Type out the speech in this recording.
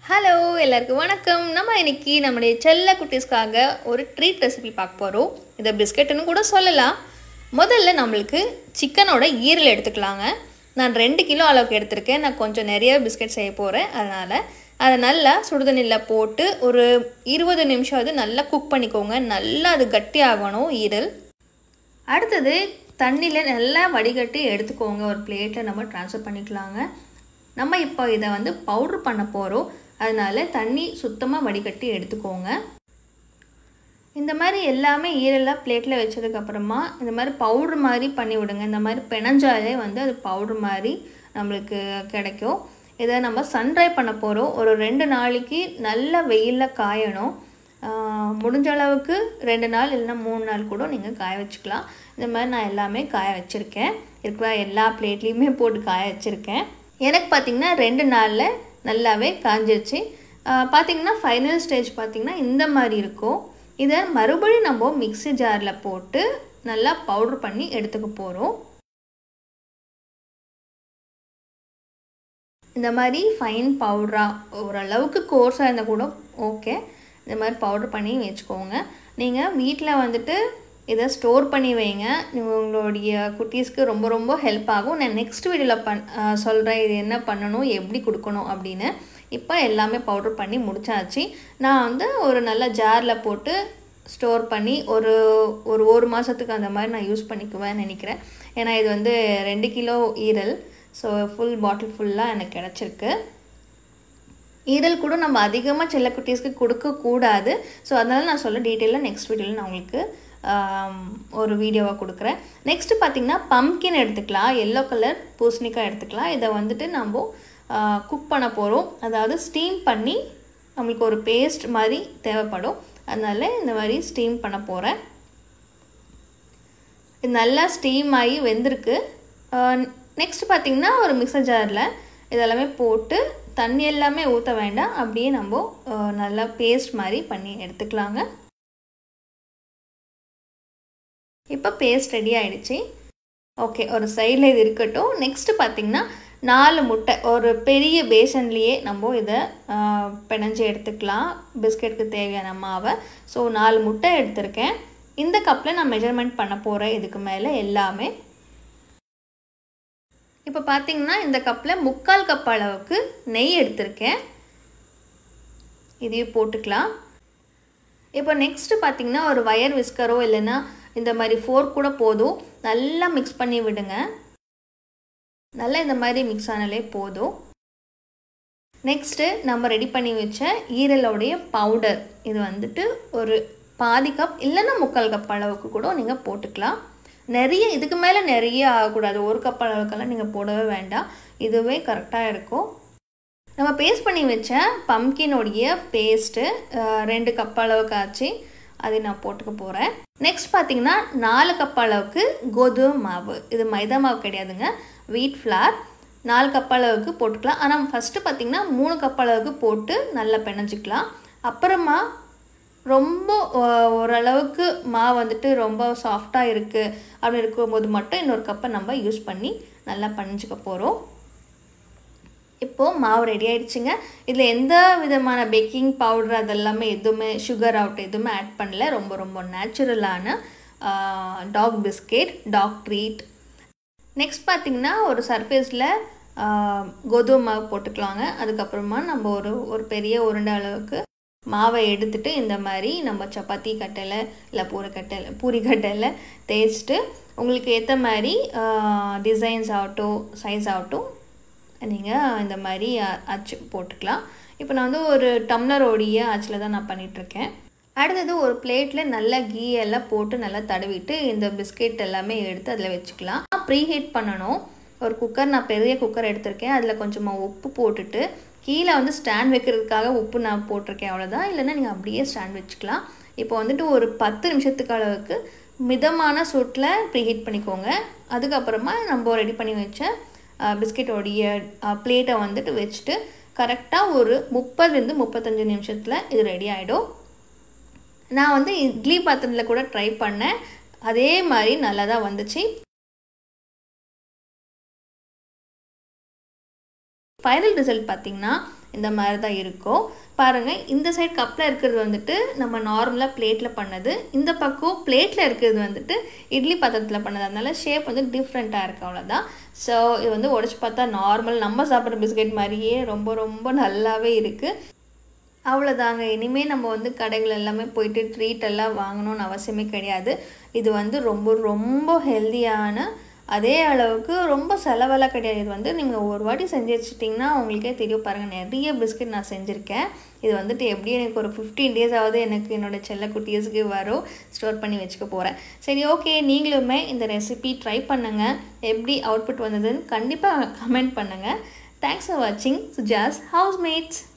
hello எல்லாருக்கும் வணக்கம் நம்ம இன்னைக்கு நம்முடைய செல்ல குட்டீஸ்க்காக ஒரு ட்ரீட் ரெசிபி பார்க்க போகிறோம் இதை பிஸ்கெட்டுன்னு கூட சொல்லலாம் முதல்ல நம்மளுக்கு சிக்கனோட ஈரல் எடுத்துக்கலாங்க நான் ரெண்டு கிலோ அளவுக்கு எடுத்திருக்கேன் நான் கொஞ்சம் நிறைய பிஸ்கெட் செய்ய போகிறேன் அதனால் அதை நல்லா சுடுதண்ணியில் போட்டு ஒரு இருபது நிமிஷம் அது நல்லா குக் பண்ணிக்கோங்க நல்லா அது கட்டி ஆகணும் ஈரல் அடுத்தது தண்ணியில் நல்லா வடிகட்டி எடுத்துக்கோங்க ஒரு பிளேட்டில் நம்ம ட்ரான்ஸ்ஃபர் பண்ணிக்கலாங்க நம்ம இப்போ இதை வந்து பவுட்ரு பண்ண போகிறோம் அதனால தண்ணி சுத்தமாக வடிகட்டி எடுத்துக்கோங்க இந்த மாதிரி எல்லாமே ஈரலாக பிளேட்டில் வச்சதுக்கப்புறமா இந்த மாதிரி பவுட்ரு மாதிரி பண்ணி விடுங்க இந்த மாதிரி பிணைஞ்சாலே வந்து அது பவுட்ரு மாதிரி நம்மளுக்கு கிடைக்கும் இதை நம்ம சன்ட்ரை பண்ண போகிறோம் ஒரு ரெண்டு நாளைக்கு நல்ல வெயிலில் காயணும் முடிஞ்ச அளவுக்கு ரெண்டு நாள் இல்லைன்னா மூணு நாள் கூட நீங்கள் காய வச்சுக்கலாம் இந்த மாதிரி நான் எல்லாமே காய வச்சுருக்கேன் இருக்கிற எல்லா பிளேட்லேயுமே போட்டு காய வச்சுருக்கேன் எனக்கு பார்த்திங்கன்னா ரெண்டு நாளில் நல்லாவே காஞ்சிருச்சு பார்த்திங்கன்னா ஃபைனல் ஸ்டேஜ் பார்த்திங்கன்னா இந்த மாதிரி இருக்கும் இதை மறுபடியும் நம்ம மிக்ஸி ஜாரில் போட்டு நல்லா பவுட்ரு பண்ணி எடுத்துக்க போகிறோம் இந்த மாதிரி ஃபைன் பவுட்ராக ஓரளவுக்கு கோர்ஸாக இருந்தால் கூட ஓகே இந்த மாதிரி பவுட்ரு பண்ணி வச்சுக்கோங்க நீங்கள் வீட்டில் வந்துட்டு இதை ஸ்டோர் பண்ணி வைங்க உங்களுடைய குட்டீஸ்க்கு ரொம்ப ரொம்ப ஹெல்ப் ஆகும் நான் நெக்ஸ்ட் வீடியோவில் பண் சொல்கிறேன் இது என்ன பண்ணணும் எப்படி கொடுக்கணும் அப்படின்னு இப்போ எல்லாமே பவுட்ரு பண்ணி முடிச்சாச்சு நான் வந்து ஒரு நல்ல ஜாரில் போட்டு ஸ்டோர் பண்ணி ஒரு ஒரு ஒரு மாதத்துக்கு அந்த மாதிரி நான் யூஸ் பண்ணிக்குவேன்னு நினைக்கிறேன் ஏன்னா இது வந்து ரெண்டு கிலோ ஈரல் ஸோ ஃபுல் பாட்டில் ஃபுல்லாக எனக்கு கிடச்சிருக்கு ஈரல் கூட நம்ம அதிகமாக செல்ல குட்டீஸ்க்கு கொடுக்கக்கூடாது ஸோ அதனால் நான் சொல்ல டீட்டெயிலாக நெக்ஸ்ட் வீடியோவில் நான் உங்களுக்கு ஒரு வீடியோவாக கொடுக்குறேன் நெக்ஸ்ட்டு பார்த்திங்கன்னா பம்கின் எடுத்துக்கலாம் எல்லோ கலர் பூசணிக்காய் எடுத்துக்கலாம் இதை வந்துட்டு நம்ம குக் பண்ண போகிறோம் அதாவது ஸ்டீம் பண்ணி நம்மளுக்கு ஒரு பேஸ்ட் மாதிரி தேவைப்படும் அதனால் இந்த மாதிரி ஸ்டீம் பண்ண போகிறேன் இது நல்லா ஸ்டீம் ஆகி வெந்திருக்கு நெக்ஸ்ட் பார்த்திங்கன்னா ஒரு மிக்சர் ஜாரில் இதெல்லாமே போட்டு தண்ணி எல்லாமே ஊற்ற வேண்டாம் அப்படியே நம்ம நல்லா பேஸ்ட் மாதிரி பண்ணி எடுத்துக்கலாங்க இப்போ பேஸ்ட் ரெடி ஆகிடுச்சு ஓகே ஒரு சைடில் இது இருக்கட்டும் நெக்ஸ்ட்டு பார்த்திங்கன்னா நாலு முட்டை ஒரு பெரிய பேசன்லேயே நம்ம இதை பிணைஞ்சு எடுத்துக்கலாம் பிஸ்கெட்டுக்கு தேவையான மாவை ஸோ நாலு முட்டை எடுத்திருக்கேன் இந்த கப்பில் நான் மெஷர்மெண்ட் பண்ண போகிறேன் இதுக்கு மேலே எல்லாமே இப்போ பார்த்தீங்கன்னா இந்த கப்பில் முக்கால் கப் அளவுக்கு நெய் எடுத்திருக்கேன் இதையும் போட்டுக்கலாம் இப்போ நெக்ஸ்ட்டு பார்த்தீங்கன்னா ஒரு வயர் விஸ்கரோ இல்லைன்னா இந்த மாதிரி ஃபோர்க் கூட போதும் நல்லா மிக்ஸ் பண்ணி விடுங்க நல்லா இந்த மாதிரி மிக்ஸ் ஆனாலே போதும் நெக்ஸ்ட்டு நம்ம ரெடி பண்ணி வச்ச ஈரலோடைய பவுடர் இது வந்துட்டு ஒரு பாதி கப் இல்லைன்னா முக்கால் கப் அளவுக்கு கூட நீங்கள் போட்டுக்கலாம் நிறைய இதுக்கு மேலே நிறைய ஆகக்கூடாது ஒரு கப் அளவுக்கெல்லாம் நீங்கள் போடவே வேண்டாம் இதுவே கரெக்டாக இருக்கும் நம்ம பேஸ்ட் பண்ணி வச்ச பம்கினுடைய பேஸ்ட்டு ரெண்டு கப் அளவுக்கு ஆச்சு அதை நான் போட்டுக்க போகிறேன் நெக்ஸ்ட் பார்த்தீங்கன்னா நாலு கப் அளவுக்கு கோதுமை மாவு இது மைதா மாவு கிடையாதுங்க வீட் ஃப்ளார் நாலு கப் அளவுக்கு போட்டுக்கலாம் ஆனால் ஃபஸ்ட்டு பார்த்திங்கன்னா மூணு கப் அளவுக்கு போட்டு நல்லா பிணைஞ்சிக்கலாம் அப்புறமா ரொம்ப ஓரளவுக்கு மாவு வந்துட்டு ரொம்ப சாஃப்டாக இருக்குது அப்படி இருக்கும்போது மட்டும் இன்னொரு கப்பை நம்ம யூஸ் பண்ணி நல்லா பணிஞ்சிக்க போகிறோம் இப்போது மாவு ரெடி ஆகிடுச்சுங்க இதில் எந்த விதமான பேக்கிங் பவுடர் அதெல்லாமே எதுவுமே சுகர் அவுட் எதுவுமே ஆட் பண்ணல ரொம்ப ரொம்ப நேச்சுரலான dog biscuit dog treat next பார்த்திங்கன்னா ஒரு சர்ஃபேஸில் கோதுமை மாவு போட்டுக்கலாங்க அதுக்கப்புறமா நம்ம ஒரு ஒரு பெரிய உருண்டை அளவுக்கு மாவை எடுத்துட்டு இந்த மாதிரி நம்ம சப்பாத்தி கட்டலை இல்லை பூரி கட்டலை பூரி கட்டலை தேய்ச்சிட்டு உங்களுக்கு ஏற்ற மாதிரி டிசைன்ஸ் ஆகட்டும் சைஸ் ஆகட்டும் நீங்கள் இந்த மாதிரி அச்சு போட்டுக்கலாம் இப்போ நான் வந்து ஒரு டம்ளரோடைய அச்சில் தான் நான் பண்ணிகிட்ருக்கேன் அடுத்தது ஒரு பிளேட்டில் நல்லா கீ எல்லாம் போட்டு நல்லா தடவிட்டு இந்த பிஸ்கெட் எல்லாமே எடுத்து அதில் வச்சுக்கலாம் ப்ரீ ஹீட் பண்ணணும் ஒரு குக்கர் நான் பெரிய குக்கர் எடுத்திருக்கேன் அதில் கொஞ்சமாக உப்பு போட்டுட்டு கீழே வந்து ஸ்டாண்ட் வைக்கிறதுக்காக உப்பு நான் போட்டிருக்கேன் அவ்வளோதான் இல்லைன்னா நீங்கள் அப்படியே ஸ்டாண்ட் வச்சுக்கலாம் இப்போ வந்துட்டு ஒரு பத்து நிமிஷத்துக்கு அளவுக்கு மிதமான சூட்டில் ப்ரீஹீட் பண்ணிக்கோங்க அதுக்கப்புறமா நம்ம ரெடி பண்ணி வச்ச பிஸ்கெட்டோடைய பிளேட்டை வந்துட்டு வச்சுட்டு கரெக்டாக ஒரு முப்பதுலேருந்து முப்பத்தஞ்சு நிமிஷத்தில் இது ரெடி ஆகிடும் நான் வந்து இட்லி பாத்திரத்தில் கூட ட்ரை பண்ணேன் அதே மாதிரி நல்லா தான் வந்துச்சு ஃபைனல் ரிசல்ட் பார்த்திங்கன்னா இந்த மாதிரி தான் இருக்கும் பாருங்கள் இந்த சைடு கப்பில் இருக்கிறது வந்துட்டு நம்ம நார்மலாக பிளேட்டில் பண்ணது இந்த பக்கம் பிளேட்டில் இருக்கிறது வந்துட்டு இட்லி பாத்திரத்தில் பண்ணது அதனால ஷேப் வந்து டிஃப்ரெண்ட்டாக இருக்குது அவ்வளோதான் ஸோ இது வந்து உடச்சி பார்த்தா நார்மல் நம்ம சாப்பிட்ற பிஸ்கெட் மாதிரியே ரொம்ப ரொம்ப நல்லாவே இருக்குது அவ்வளோதாங்க இனிமேல் நம்ம வந்து கடைகள் எல்லாமே போயிட்டு ட்ரீட் எல்லாம் வாங்கணும்னு அவசியமே கிடையாது இது வந்து ரொம்ப ரொம்ப ஹெல்த்தியான அதே அளவுக்கு ரொம்ப செலவெல்லாம் கிடையாது இது வந்து நீங்கள் ஒரு வாட்டி செஞ்சு வச்சிட்டிங்கன்னா உங்களுக்கே தெரியும் பாருங்கள் நிறைய பிஸ்கட் நான் செஞ்சுருக்கேன் இது வந்துட்டு எப்படி எனக்கு ஒரு ஃபிஃப்டீன் டேஸ் ஆகுது எனக்கு என்னோடய செல்ல குட்டீஸுக்கு வரும் ஸ்டோர் பண்ணி வச்சுக்க போகிறேன் சரி ஓகே நீங்களுமே இந்த ரெசிபி ட்ரை பண்ணுங்கள் எப்படி அவுட்புட் வந்ததுன்னு கண்டிப்பாக கமெண்ட் பண்ணுங்கள் தேங்க்ஸ் ஃபார் வாட்சிங் சுஜாஸ் ஹவுஸ்மேட்ஸ்